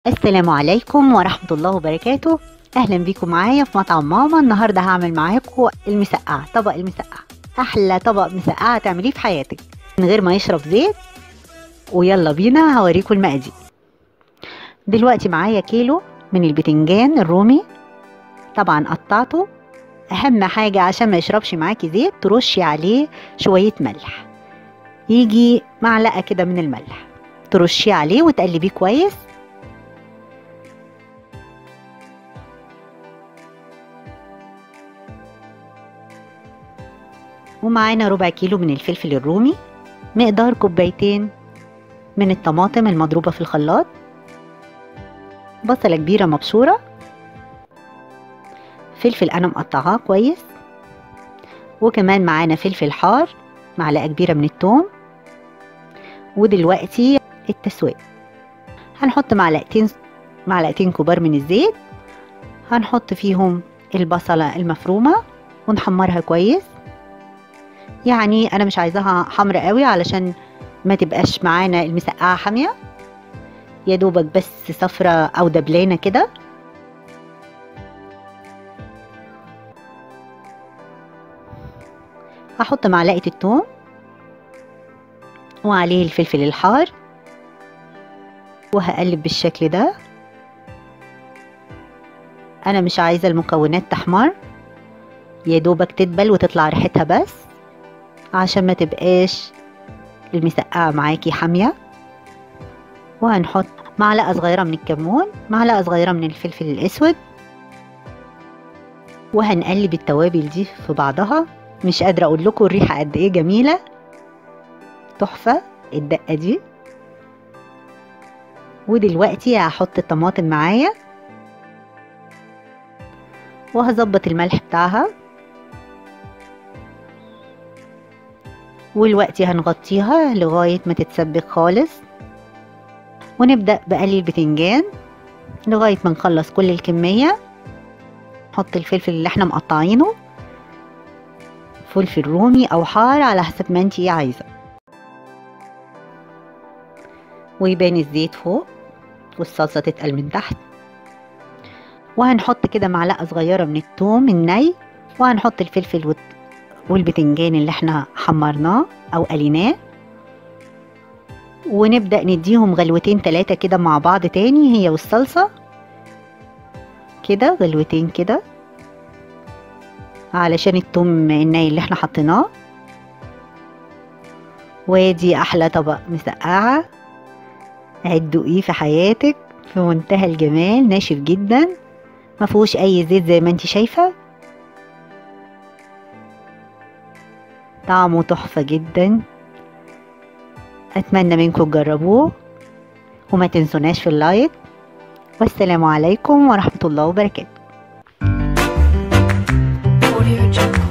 السلام عليكم ورحمة الله وبركاته أهلا بيكم معايا في مطعم ماما النهاردة هعمل معاكم المسقعة طبق المسقعة أحلى طبق مسقعة تعمليه في حياتك من غير ما يشرب زيت ويلا بينا هوريكم المقادير دلوقتي معايا كيلو من البتنجان الرومي طبعا قطعته أهم حاجة عشان ما يشربش معاكي زيت ترشي عليه شوية ملح يجي معلقة كده من الملح ترشيه عليه وتقلبيه كويس ومعانا ربع كيلو من الفلفل الرومي مقدار كوبايتين من الطماطم المضروبة في الخلاط بصلة كبيرة مبشورة فلفل أنا مقطعاه كويس وكمان معانا فلفل حار معلقة كبيرة من التوم ودلوقتي التسوية هنحط معلقتين معلقتين كبار من الزيت هنحط فيهم البصلة المفرومة ونحمرها كويس يعني انا مش عايزاها حمرا قوي علشان ما تبقاش معانا المسقعه حاميه يا دوبك بس صفرة او دبلانه كده هحط معلقه الثوم وعليه الفلفل الحار وهقلب بالشكل ده انا مش عايزه المكونات تحمر يا دوبك تدبل وتطلع ريحتها بس عشان ما تبقاش المسقعة معاكي حامية وهنحط معلقة صغيرة من الكمون معلقة صغيرة من الفلفل الأسود وهنقلب التوابل دي في بعضها مش قادرة أقول لكم الريحة قد إيه جميلة تحفة الدقة دي ودلوقتي هحط الطماطم معايا وهظبط الملح بتاعها والوقتي هنغطيها لغاية ما تتسبك خالص ونبدأ بقلي البتنجان لغاية ما نخلص كل الكمية نحط الفلفل اللي احنا مقطعينه فلفل رومي او حار على حسب ما انتي عايزة ويبان الزيت فوق والصلصة تتقل من تحت وهنحط كده معلقة صغيرة من التوم الني وهنحط الفلفل والبتنجان اللي احنا حمرناه او قليناه ونبدأ نديهم غلوتين تلاتة كده مع بعض تاني هي والصلصة كده غلوتين كده علشان التوم الناي اللي احنا حطيناه وادي احلى طبق مسقعة هتدوقيه في حياتك في منتهى الجمال ناشف جدا ما فيهوش اي زيت زي ما انت شايفه طعمه تحفة جدا أتمنى منكم تجربوه وما تنسوناش في اللايك والسلام عليكم ورحمة الله وبركاته